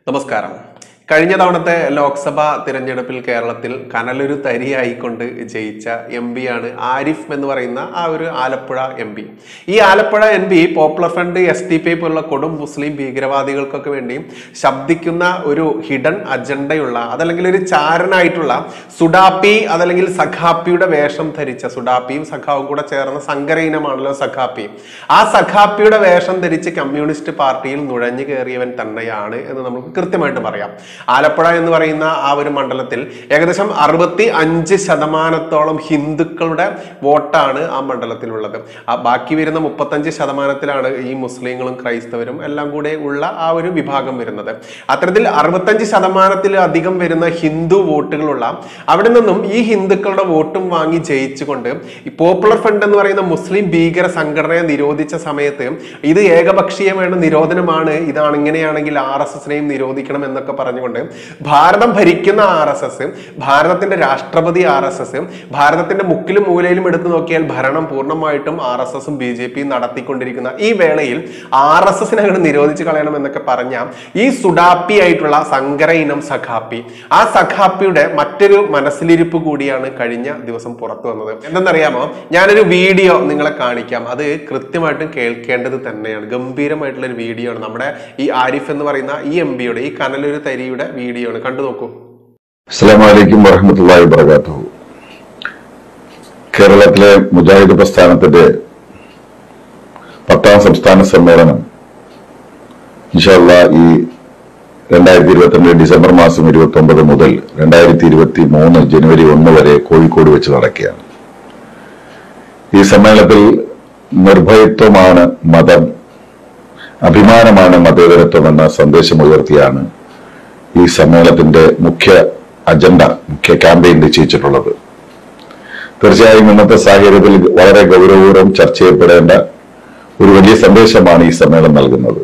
നമസ്കാരം കഴിഞ്ഞ തവണത്തെ ലോക്സഭാ തിരഞ്ഞെടുപ്പിൽ കേരളത്തിൽ കനലൊരു തരിയായിക്കൊണ്ട് ജയിച്ച എം ആണ് ആരിഫ് എന്ന് പറയുന്ന ആ ഒരു ആലപ്പുഴ എം പി ഈ Alappuzha M P popular front S T P പോലുള്ള കൊടും മുസ്ലിം ഭീകരവാദികൾക്കൊക്കെ വേണ്ടി ശബ്ദിക്കുന്ന ഒരു ഹിഡൻ അജണ്ടയുള്ള അതല്ലെങ്കിൽ ഒരു ചാരനായിട്ടുള്ള സുഡാപ്പി അതല്ലെങ്കിൽ സഖാപ്പിയുടെ വേഷം ധരിച്ച സുഡാപ്പിയും സഖാവും കൂടെ ചേർന്ന സങ്കര ഇനമാണല്ലോ സഖാപ്പി ആ സഖാപ്പിയുടെ വേഷം ധരിച്ച് കമ്മ്യൂണിസ്റ്റ് പാർട്ടിയിൽ നുഴഞ്ഞു കയറിയവൻ തന്നെയാണ് എന്ന് നമുക്ക് കൃത്യമായിട്ട് പറയാം ആലപ്പുഴ എന്ന് പറയുന്ന ആ ഒരു മണ്ഡലത്തിൽ ഏകദേശം അറുപത്തി അഞ്ച് ശതമാനത്തോളം ഹിന്ദുക്കളുടെ വോട്ടാണ് ആ മണ്ഡലത്തിലുള്ളത് ആ ബാക്കി വരുന്ന മുപ്പത്തഞ്ച് ശതമാനത്തിലാണ് ഈ മുസ്ലിങ്ങളും ക്രൈസ്തവരും എല്ലാം കൂടെ ഉള്ള ആ ഒരു വിഭാഗം വരുന്നത് അത്തരത്തിൽ അറുപത്തഞ്ച് ശതമാനത്തിലധികം വരുന്ന ഹിന്ദു വോട്ടുകളുള്ള അവിടെ നിന്നും ഈ ഹിന്ദുക്കളുടെ വോട്ടും വാങ്ങി ജയിച്ചുകൊണ്ട് ഈ പോപ്പുലർ ഫ്രണ്ട് എന്ന് പറയുന്ന മുസ്ലിം ഭീകര സംഘടനയെ നിരോധിച്ച സമയത്ത് ഇത് ഏകപക്ഷീയമായ നിരോധനമാണ് ഇതാണ് ഇങ്ങനെയാണെങ്കിൽ ആർ എസ് എസിനെയും നിരോധിക്കണം എന്നൊക്കെ പറഞ്ഞുകൊണ്ട് ഭാരതം ഭരിക്കുന്ന ആർ എസ് എസ് ഭാരതത്തിന്റെ രാഷ്ട്രപതി ആർ എസ് എസ് ഭാരതത്തിന്റെ മുക്കിലും മൂലയിലും എടുത്തു നോക്കിയാൽ ഭരണം പൂർണ്ണമായിട്ടും ആർ എസ് എസും ബി ജെ പിയും നടത്തിക്കൊണ്ടിരിക്കുന്ന ഈ വേളയിൽ ആർ എസ് എസിനെ അങ്ങോട്ട് നിരോധിച്ച് കളയണം എന്നൊക്കെ പറഞ്ഞ ഈ സുഡാപ്പി ആയിട്ടുള്ള സങ്കര ഇനം സഖാപ്പി ആ സഖാപ്പിയുടെ മറ്റൊരു മനസ്സിലിരിപ്പ് കൂടിയാണ് കഴിഞ്ഞ ദിവസം പുറത്തു വന്നത് എന്തെന്നറിയാമോ ഞാനൊരു വീഡിയോ നിങ്ങളെ കാണിക്കാം അത് കൃത്യമായിട്ടും കേൾക്കേണ്ടത് തന്നെയാണ് ഗംഭീരമായിട്ടുള്ള ഒരു വീഡിയോ ആണ് നമ്മുടെ ഈ ആരിഫ് എന്ന് പറയുന്ന ഈ എം പിയുടെ ഈ കനലൊരു തരിയുടെ വീഡിയോ ആണ് കണ്ടു നോക്കൂ അസ്സാം വലൈക്കും വറഹമത്തല്ലാഹി വബർക്കാത്തു കേരളത്തിലെ മുജാഹിദ് പ്രസ്ഥാനത്തിന്റെ പത്താം സംസ്ഥാന സമ്മേളനം ഇൻഷാല്ല ഈ രണ്ടായിരത്തി ഇരുപത്തിരണ്ട് ഡിസംബർ മാസം ഇരുപത്തി ഒമ്പത് മുതൽ രണ്ടായിരത്തി ഇരുപത്തി മൂന്ന് ജനുവരി ഒന്ന് വരെ കോഴിക്കോട് വെച്ച് നടക്കുകയാണ് ഈ സമ്മേളനത്തിൽ നിർഭയത്വമാണ് മതം അഭിമാനമാണ് മതേതരത്വം എന്ന സന്ദേശം ഉയർത്തിയാണ് ഈ സമ്മേളനത്തിന്റെ മുഖ്യ അജണ്ട മുഖ്യ ക്യാമ്പയിൻ നിശ്ചയിച്ചിട്ടുള്ളത് തീർച്ചയായും ഇന്നത്തെ സാഹചര്യത്തിൽ വളരെ ഗൗരവപൂർവ്വം ചർച്ച ചെയ്യപ്പെടേണ്ട ഒരു വലിയ സന്ദേശമാണ് ഈ സമ്മേളനം നൽകുന്നത്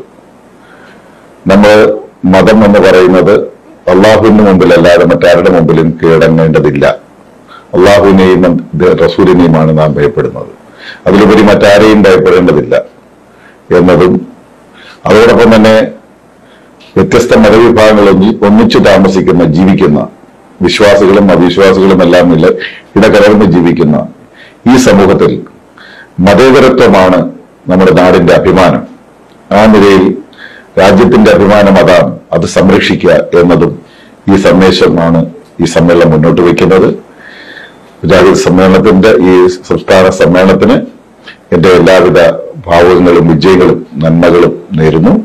നമ്മൾ മതം എന്ന് പറയുന്നത് അള്ളാഹുവിന് മുമ്പിൽ അല്ലാതെ മറ്റാരുടെ മുമ്പിലും കീഴടങ്ങേണ്ടതില്ല അള്ളാഹുവിനെയും റസൂലിനെയുമാണ് നാം ഭയപ്പെടുന്നത് അതിലുപരി മറ്റാരെയും ഭയപ്പെടേണ്ടതില്ല എന്നതും അതോടൊപ്പം തന്നെ വ്യത്യസ്ത മതവിഭാഗങ്ങൾ ഒന്നി- ഒന്നിച്ചു താമസിക്കുന്ന ജീവിക്കുന്ന വിശ്വാസികളും അവിശ്വാസികളും എല്ലാം ഇല്ല ഇടകലർന്ന് ജീവിക്കുന്ന ഈ സമൂഹത്തിൽ മതേതരത്വമാണ് നമ്മുടെ നാടിന്റെ അഭിമാനം ആ നിലയിൽ രാജ്യത്തിന്റെ അഭിമാനം അതാണ് അത് സംരക്ഷിക്കുക എന്നതും ഈ സന്ദേശമാണ് ഈ സമ്മേളനം മുന്നോട്ട് വയ്ക്കുന്നത് മുജാഹിദ് സമ്മേളനത്തിന്റെ ഈ സംസ്ഥാന സമ്മേളനത്തിന് എന്റെ എല്ലാവിധ ഭാവങ്ങളും വിജയങ്ങളും നന്മകളും നേരുന്നു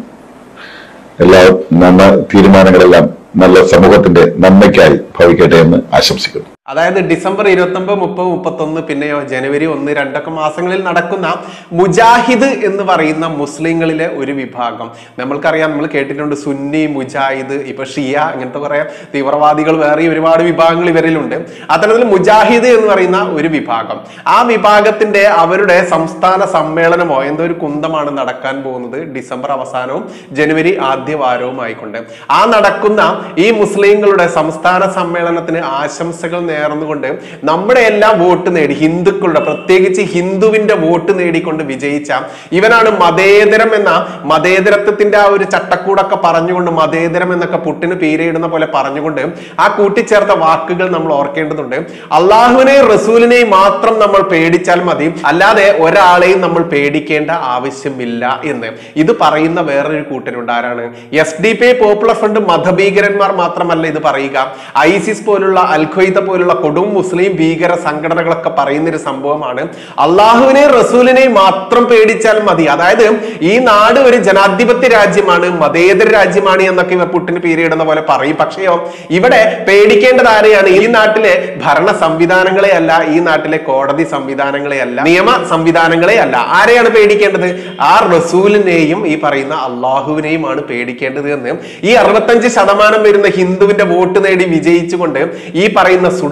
എല്ലാ നന്മ തീരുമാനങ്ങളെല്ലാം നല്ല സമൂഹത്തിന്റെ നന്മയ്ക്കായി ഭവിക്കട്ടെ എന്ന് ആശംസിക്കുന്നു അതായത് ഡിസംബർ ഇരുപത്തി ഒമ്പത് മുപ്പത് മുപ്പത്തൊന്ന് പിന്നെയോ ജനുവരി ഒന്ന് രണ്ടൊക്കെ മാസങ്ങളിൽ നടക്കുന്ന മുജാഹിദ് എന്ന് പറയുന്ന മുസ്ലിങ്ങളിലെ ഒരു വിഭാഗം നമ്മൾക്കറിയാം നമ്മൾ കേട്ടിട്ടുണ്ട് സുന്നി മുജാഹിദ് ഇപ്പൊ ഷിയ അങ്ങനത്തെ കുറെ തീവ്രവാദികൾ വേറെ ഒരുപാട് വിഭാഗങ്ങൾ ഇവരിലുണ്ട് അത്തരത്തിൽ മുജാഹിദ് എന്ന് പറയുന്ന ഒരു വിഭാഗം ആ വിഭാഗത്തിന്റെ അവരുടെ സംസ്ഥാന സമ്മേളനമോ എന്തോ ഒരു കുന്തമാണ് നടക്കാൻ പോകുന്നത് ഡിസംബർ അവസാനവും ജനുവരി ആദ്യ വാരവും ആയിക്കൊണ്ട് ആ നടക്കുന്ന ഈ മുസ്ലിങ്ങളുടെ സംസ്ഥാന സമ്മേളനത്തിന് ആശംസകൾ നേർന്നുകൊണ്ട് നമ്മുടെ എല്ലാം വോട്ട് നേടി ഹിന്ദുക്കളുടെ പ്രത്യേകിച്ച് ഹിന്ദുവിന്റെ വോട്ട് നേടിക്കൊണ്ട് വിജയിച്ച ഇവനാണ് മതേതരം എന്ന മതേതരത്വത്തിന്റെ ആ ഒരു ചട്ടക്കൂടൊക്കെ പറഞ്ഞുകൊണ്ട് മതേതരം എന്നൊക്കെ പുട്ടിന് പേരിടുന്ന പോലെ പറഞ്ഞുകൊണ്ട് ആ കൂട്ടിച്ചേർത്ത വാക്കുകൾ നമ്മൾ ഓർക്കേണ്ടതുണ്ട് അള്ളാഹുവിനെയും റസൂലിനെയും മാത്രം നമ്മൾ പേടിച്ചാൽ മതി അല്ലാതെ ഒരാളെയും നമ്മൾ പേടിക്കേണ്ട ആവശ്യമില്ല എന്ന് ഇത് പറയുന്ന വേറൊരു കൂട്ടരുണ്ട് ആരാണ് S D P popular front മതഭീകരന്മാർ മാത്രമല്ല ഇത് പറയുക ഐസിസ് പോലുള്ള അൽഖ്വയ്ദ പോലുള്ള കൊടും മുസ്ലിം ഭീകര സംഘടനകളൊക്കെ പറയുന്ന ഒരു സംഭവമാണ് അള്ളാഹുവിനെയും റസൂലിനെയും മാത്രം പേടിച്ചാൽ മതി അതായത് ഈ നാട് ഒരു ജനാധിപത്യ രാജ്യമാണ് മതേതര രാജ്യമാണ് എന്നൊക്കെ ഇവർ പുട്ടിന് പേരിടുന്ന പോലെ പറയും പക്ഷെയോ ഇവിടെ പേടിക്കേണ്ടത് ആരെയാണ് ഈ നാട്ടിലെ ഭരണ സംവിധാനങ്ങളെ അല്ല ഈ നാട്ടിലെ കോടതി സംവിധാനങ്ങളെ അല്ല നിയമ സംവിധാനങ്ങളെ അല്ല ആരെയാണ് പേടിക്കേണ്ടത് ആ റസൂലിനെയും ഈ പറയുന്ന അള്ളാഹുവിനെയുമാണ് പേടിക്കേണ്ടത് എന്ന് ഈ അറുപത്തഞ്ച് ശതമാനം വരുന്ന ഹിന്ദുവിന്റെ വോട്ട് നേടി വിജയിച്ചുകൊണ്ട് ഈ പറയുന്ന സുഡ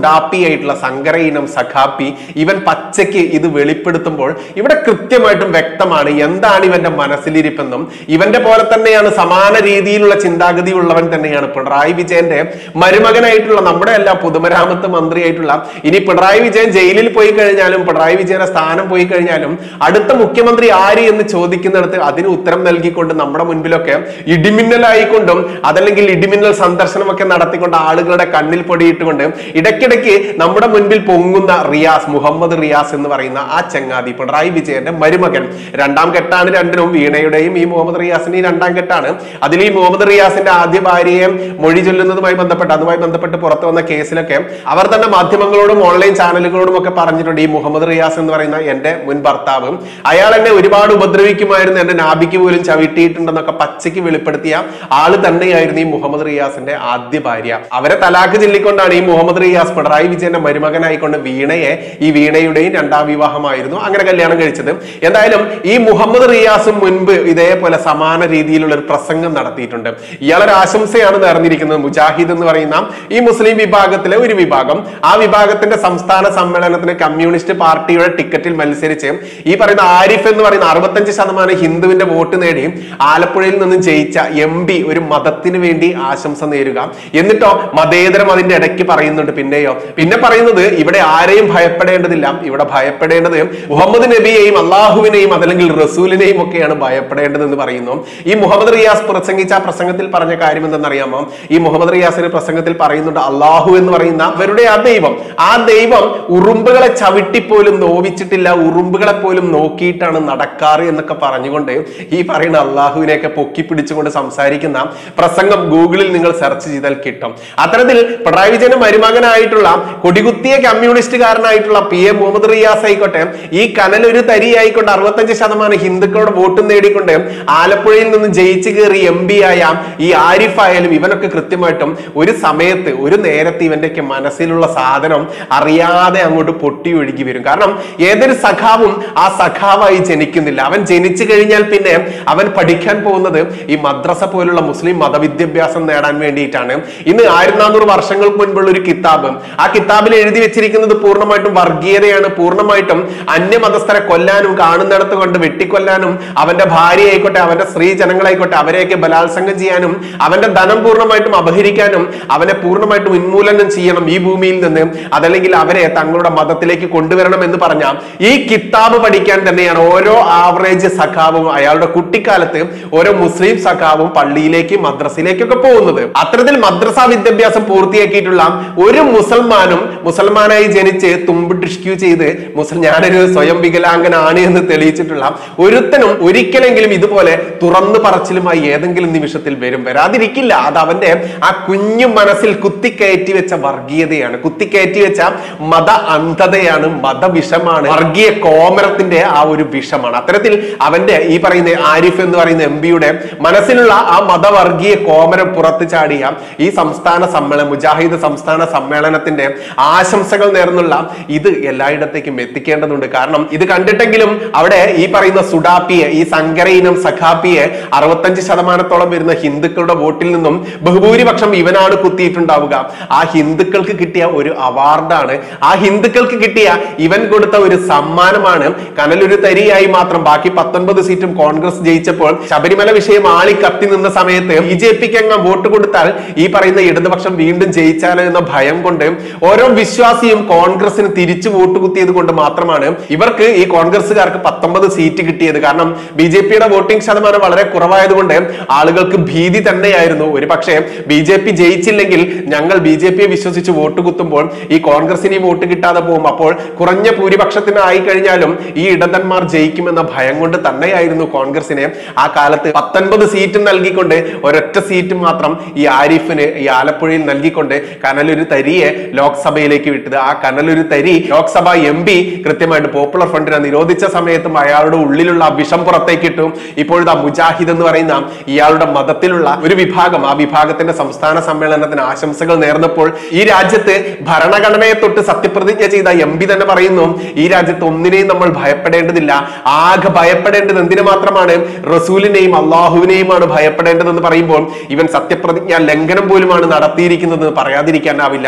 സുഡാപ്പി ആയിട്ടുള്ള സങ്കര ഇനം സഖാപ്പി ഇവൻ പച്ചയ്ക്ക് ഇത് വെളിപ്പെടുത്തുമ്പോൾ ഇവിടെ കൃത്യമായിട്ടും വ്യക്തമാണ് എന്താണ് ഇവന്റെ മനസ്സിലിരിപ്പെന്നും ഇവന്റെ പോലെ തന്നെയാണ് സമാന രീതിയിലുള്ള ചിന്താഗതി ഉള്ളവൻ തന്നെയാണ് പിണറായി വിജയന്റെ മരുമകനായിട്ടുള്ള നമ്മുടെ എല്ലാ പൊതുമരാമത്ത് മന്ത്രിയായിട്ടുള്ള ഇനി പിണറായി വിജയൻ ജയിലിൽ പോയി കഴിഞ്ഞാലും പിണറായി വിജയന്റെ സ്ഥാനം പോയി കഴിഞ്ഞാലും അടുത്ത മുഖ്യമന്ത്രി ആര് എന്ന് ചോദിക്കുന്നിടത്ത് അതിന് ഉത്തരം നൽകിക്കൊണ്ട് നമ്മുടെ മുൻപിലൊക്കെ ഇടിമിന്നലായിക്കൊണ്ടും അതല്ലെങ്കിൽ ഇടിമിന്നൽ സന്ദർശനമൊക്കെ നടത്തിക്കൊണ്ട് ആളുകളുടെ കണ്ണിൽ പൊടിയിട്ടുകൊണ്ട് ഇടയ്ക്കിടയ്ക്ക് നമ്മുടെ മുൻപിൽ പൊങ്ങുന്ന റിയാസ് മുഹമ്മദ് റിയാസ് എന്ന് പറയുന്ന ആ ചങ്ങാതി പിണറായി വിജയന്റെ മരുമകൻ രണ്ടാം കെട്ടാണ് രണ്ടിനും വീണയുടെയും ഈ മുഹമ്മദ് റിയാസിന്റെ ഈ രണ്ടാം കെട്ടാണ് അതിൽ ഈ മുഹമ്മദ് റിയാസിന്റെ ആദ്യ ഭാര്യയെ മൊഴി ചൊല്ലുന്നതുമായി ബന്ധപ്പെട്ട് അതുമായി ബന്ധപ്പെട്ട് പുറത്തു വന്ന കേസിലൊക്കെ അവർ തന്നെ മാധ്യമങ്ങളോടും ഓൺലൈൻ ചാനലുകളോടും ഒക്കെ പറഞ്ഞിട്ടുണ്ട് ഈ മുഹമ്മദ് റിയാസ് എന്ന് പറയുന്ന എന്റെ മുൻ ഭർത്താവ് അയാൾ എന്നെ ഒരുപാട് ഉപദ്രവിക്കുമായിരുന്നു എന്റെ നാഭിക്ക് പോലും ചവിട്ടിയിട്ടുണ്ടെന്നൊക്കെ പച്ചയ്ക്ക് വെളിപ്പെടുത്തിയ ആള് തന്നെയായിരുന്നു ഈ മുഹമ്മദ് റിയാസിന്റെ ആദ്യ ഭാര്യ അവരെ തലാക്ക് ചൊല്ലിക്കൊണ്ടാണ് ഈ മുഹമ്മദ് റിയാസ് പിണറായി വിജയന്റെ മരുമകനായിക്കൊണ്ട് വീണയെ ഈ വീണയുടെയും രണ്ടാം വിവാഹമായിരുന്നു അങ്ങനെ കല്യാണം കഴിച്ചത് എന്തായാലും ഈ മുഹമ്മദ് റിയാസും മുൻപ് ഇതേപോലെ സമാന രീതിയിലുള്ള ഒരു പ്രസംഗം നടത്തിയിട്ടുണ്ട് ഇയാളൊരു ആശംസയാണ് നേർന്നിരിക്കുന്നത് മുജാഹിദ് എന്ന് പറയുന്ന ഈ മുസ്ലിം വിഭാഗത്തിലെ ഒരു വിഭാഗം ആ വിഭാഗത്തിന്റെ സംസ്ഥാന സമ്മേളനത്തിന് കമ്മ്യൂണിസ്റ്റ് പാർട്ടിയുടെ ടിക്കറ്റിൽ മത്സരിച്ച് ഈ പറയുന്ന ആരിഫ് എന്ന് പറയുന്ന അറുപത്തഞ്ച് ശതമാനം ഹിന്ദുവിന്റെ വോട്ട് നേടി ആലപ്പുഴയിൽ നിന്നും ജയിച്ച എം പി ഒരു മതത്തിന് വേണ്ടി ആശംസ നേരുക എന്നിട്ടോ മതേതരം അതിന്റെ ഇടയ്ക്ക് പറയുന്നുണ്ട് പിന്നെയോ പിന്നെ പറയുന്നത് ഇവിടെ ആരെയും ഭയപ്പെടേണ്ടതില്ല ഇവിടെ ഭയപ്പെടേണ്ടത് മുഹമ്മദ് നബിയെയും അള്ളാഹുവിനെയും അതല്ലെങ്കിൽ റസൂലിനെയും ഒക്കെയാണ് ഭയപ്പെടേണ്ടതെന്ന് പറയുന്നു ഈ മുഹമ്മദ് റിയാസ് പ്രസംഗിച്ച ആ പ്രസംഗത്തിൽ പറഞ്ഞ കാര്യം എന്തെന്നറിയാമോ ഈ മുഹമ്മദ് റിയാസിന്റെ പ്രസംഗത്തിൽ പറയുന്നുണ്ട് അള്ളാഹു എന്ന് പറയുന്ന അവരുടെ ആ ദൈവം ആ ദൈവം ഉറുമ്പുകളെ ചവിട്ടിപ്പോലും നോവിച്ചിട്ടില്ല ഉറുമ്പുകളെ പോലും നോക്കിയിട്ടാണ് നടക്കാറ് എന്നൊക്കെ പറഞ്ഞുകൊണ്ട് ഈ പറയുന്ന അള്ളാഹുവിനെയൊക്കെ പൊക്കി പിടിച്ചുകൊണ്ട് സംസാരിക്കുന്ന പ്രസംഗം ഗൂഗിളിൽ നിങ്ങൾ സെർച്ച് ചെയ്താൽ കിട്ടും അത്തരത്തിൽ പിണറായി വിജയന്റെ മരുമകനായിട്ടുള്ള കൊടികുത്തിയ കമ്മ്യൂണിസ്റ്റുകാരനായിട്ടുള്ള പി എ മുഹമ്മദ് റിയാസ് ആയിക്കോട്ടെ ഈ കനൽ ഒരു തരി ആയിക്കൊണ്ട് അറുപത്തഞ്ച് ശതമാനം ഹിന്ദുക്കളുടെ വോട്ട് നേടിക്കൊണ്ട് ആലപ്പുഴയിൽ നിന്ന് ജയിച്ചു കയറി എം പി ആയ ഈ ആരിഫ് ആയാലും ഇവനൊക്കെ കൃത്യമായിട്ടും ഒരു സമയത്ത് ഒരു നേരത്തെ ഇവന്റെയൊക്കെ മനസ്സിലുള്ള സാധനം അറിയാതെ അങ്ങോട്ട് പൊട്ടി ഒഴുകി വരും കാരണം ഏതൊരു സഖാവും ആ സഖാവായി ജനിക്കുന്നില്ല അവൻ ജനിച്ചു കഴിഞ്ഞാൽ പിന്നെ അവൻ പഠിക്കാൻ പോകുന്നത് ഈ മദ്രസ പോലുള്ള മുസ്ലിം മതവിദ്യാഭ്യാസം നേടാൻ വേണ്ടിയിട്ടാണ് ഇന്ന് ആയിരത്തി നാനൂറ് വർഷങ്ങൾക്ക് മുൻപുള്ള ഒരു കിതാബ് ആ കിതാബിൽ എഴുതി വെച്ചിരിക്കുന്നത് പൂർണ്ണമായിട്ടും വർഗീയതയാണ് പൂർണ്ണമായിട്ടും അന്യമതസ്ഥരെ കൊല്ലാനും കാണുന്നിടത്ത് കൊണ്ട് വെട്ടിക്കൊല്ലാനും അവന്റെ ഭാര്യ ആയിക്കോട്ടെ അവന്റെ സ്ത്രീ ജനങ്ങളായിക്കോട്ടെ അവരെയൊക്കെ ബലാത്സംഗം ചെയ്യാനും അവന്റെ ധനം പൂർണ്ണമായിട്ടും അപഹരിക്കാനും അവനെ പൂർണ്ണമായിട്ടും ഉന്മൂലനം ചെയ്യണം ഈ ഭൂമിയിൽ നിന്ന് അതല്ലെങ്കിൽ അവരെ തങ്ങളുടെ മതത്തിലേക്ക് കൊണ്ടുവരണം എന്ന് പറഞ്ഞ ഈ കിതാബ് പഠിക്കാൻ തന്നെയാണ് ഓരോ ആവറേജ് സഖാവും അയാളുടെ കുട്ടിക്കാലത്ത് ഓരോ മുസ്ലിം സഖാവും പള്ളിയിലേക്ക് മദ്രസയിലേക്കൊക്കെ പോകുന്നത് അത്തരത്തിൽ മദ്രസ വിദ്യാഭ്യാസം പൂർത്തിയാക്കിയിട്ടുള്ള ഒരു മുസൽമാനും മുസൽമാനായി ജനിച്ച് തുമ്പിട്ടിഷ്ക്യൂ ചെയ്ത് മുസൽ ഞാനൊരു സ്വയം വികലാംഗനാണ് എന്ന് തെളിയിച്ചിട്ടുള്ള ഒരുത്തനും ഒരിക്കലെങ്കിലും ഇതുപോലെ തുറന്നു പറച്ചിലുമായി ഏതെങ്കിലും നിമിഷത്തിൽ വരും വരാതിരിക്കില്ല അത് അവന്റെ ആ കുഞ്ഞു മനസ്സിൽ കുത്തിക്കയറ്റി വെച്ച വർഗീയതയാണ് കുത്തിക്കയറ്റി വെച്ച മത അന്ധതയാണ് മതവിഷമാണ് വർഗീയ കോമരത്തിന്റെ ആ ഒരു വിഷമാണ് അത്തരത്തിൽ അവന്റെ ഈ പറയുന്ന ആരിഫ് എന്ന് പറയുന്ന എം പിയുടെ മനസ്സിലുള്ള ആ മതവർഗീയ കോമരം പുറത്തു ചാടിയ ഈ സംസ്ഥാന സമ്മേളനം മുജാഹിദ് സംസ്ഥാന സമ്മേളനത്തിന്റെ ആശംസകൾ നേർന്നുള്ള ഇത് എല്ലായിടത്തേക്കും എത്തിക്കേണ്ടതുണ്ട് കാരണം ഇത് കണ്ടിട്ടെങ്കിലും അവിടെ ഈ പറയുന്ന സുഡാപ്പിയെ ഈ സങ്കര ഇനം സഖാപ്പിയെ അറുപത്തഞ്ച് ശതമാനത്തോളം വരുന്ന ഹിന്ദുക്കളുടെ വോട്ടിൽ നിന്നും ബഹുഭൂരിപക്ഷം ഇവനാണ് കുത്തിയിട്ടുണ്ടാവുക ആ ഹിന്ദുക്കൾക്ക് കിട്ടിയ ഒരു അവാർഡാണ് ആ ഹിന്ദുക്കൾക്ക് കിട്ടിയ ഇവൻ കൊടുത്ത ഒരു സമ്മാനമാണ് കനലൊരു തരിയായി മാത്രം ബാക്കി പത്തൊൻപത് സീറ്റും കോൺഗ്രസ് ജയിച്ചപ്പോൾ ശബരിമല വിഷയം ആളി കത്തി നിന്ന സമയത്ത് ബി ജെ പിക്ക് അങ്ങ് വോട്ട് കൊടുത്താൽ ഈ പറയുന്ന ഇടതുപക്ഷം വീണ്ടും ജയിച്ചാലോ എന്ന ഭയം കൊണ്ട് ഓരോ വിശ്വാസിയും കോൺഗ്രസിന് തിരിച്ചു വോട്ട് കുത്തിയത് കൊണ്ട് മാത്രമാണ് ഇവർക്ക് ഈ കോൺഗ്രസ്സുകാർക്ക് പത്തൊമ്പത് സീറ്റ് കിട്ടിയത് കാരണം ബി ജെ പിയുടെ വോട്ടിംഗ് ശതമാനം വളരെ കുറവായതുകൊണ്ട് ആളുകൾക്ക് ഭീതി തന്നെയായിരുന്നു ഒരു പക്ഷേ ബി ജെ പി ജയിച്ചില്ലെങ്കിൽ ഞങ്ങൾ ബി ജെ പിയെ വിശ്വസിച്ച് വോട്ട് കുത്തുമ്പോൾ ഈ കോൺഗ്രസിന് ഈ വോട്ട് കിട്ടാതെ പോകും അപ്പോൾ കുറഞ്ഞ ഭൂരിപക്ഷത്തിന് ആയി കഴിഞ്ഞാലും ഈ ഇടതന്മാർ ജയിക്കുമെന്ന ഭയം കൊണ്ട് തന്നെയായിരുന്നു കോൺഗ്രസിനെ ആ കാലത്ത് പത്തൊൻപത് സീറ്റ് നൽകിക്കൊണ്ട് ഒരൊറ്റ സീറ്റ് മാത്രം ഈ ആരിഫിന് ഈ ആലപ്പുഴയിൽ നൽകിക്കൊണ്ട് കനലൊരു തരിയെ ലോക്സഭയിലേക്ക് വിട്ടത് ആ കനലൊരു തരി ലോക്സഭ എം പി കൃത്യമായിട്ട് പോപ്പുലർ ഫ്രണ്ടിനെ നിരോധിച്ച സമയത്തും അയാളുടെ ഉള്ളിലുള്ള ആ വിഷം പുറത്തേക്ക് ഇട്ടു ഇപ്പോഴത്തെ മുജാഹിദ് എന്ന് പറയുന്ന ഇയാളുടെ മതത്തിലുള്ള ഒരു വിഭാഗം ആ വിഭാഗത്തിന്റെ സംസ്ഥാന സമ്മേളനത്തിന് ആശംസകൾ നേർന്നപ്പോൾ ഈ രാജ്യത്ത് ഭരണഘടനയെ തൊട്ട് സത്യപ്രതിജ്ഞ ചെയ്ത എം പി തന്നെ പറയുന്നു ഈ രാജ്യത്ത് ഒന്നിനെയും നമ്മൾ ഭയപ്പെടേണ്ടതില്ല ആകെ ഭയപ്പെടേണ്ടത് എന്തിനു മാത്രമാണ് റസൂലിനെയും അള്ളാഹുവിനെയുമാണ് ഭയപ്പെടേണ്ടതെന്ന് പറയുമ്പോൾ ഇവൻ സത്യപ്രതിജ്ഞ ലംഘനം പോലുമാണ് നടത്തിയിരിക്കുന്നത് പറയാതിരിക്കാനാവില്ല ഈ നാട്ടിൽ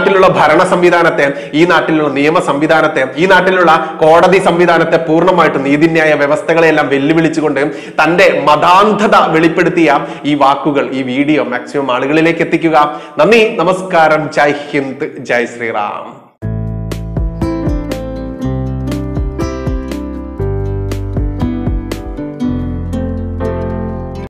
നാട്ടിലുള്ള ഭരണ സംവിധാനത്തെ ഈ നാട്ടിലുള്ള നിയമ സംവിധാനത്തെ ഈ നാട്ടിലുള്ള കോടതി സംവിധാനത്തെ പൂർണ്ണമായിട്ട് നീതിന്യായ വ്യവസ്ഥകളെല്ലാം വെല്ലുവിളിച്ചുകൊണ്ട് തന്റെ മതാന്ധത വെളിപ്പെടുത്തിയ ഈ വാക്കുകൾ ഈ വീഡിയോ മാക്സിമം ആളുകളിലേക്ക് എത്തിക്കുക നന്ദി നമസ്കാരം ജയ് ഹിന്ദ് ജയ് ശ്രീറാം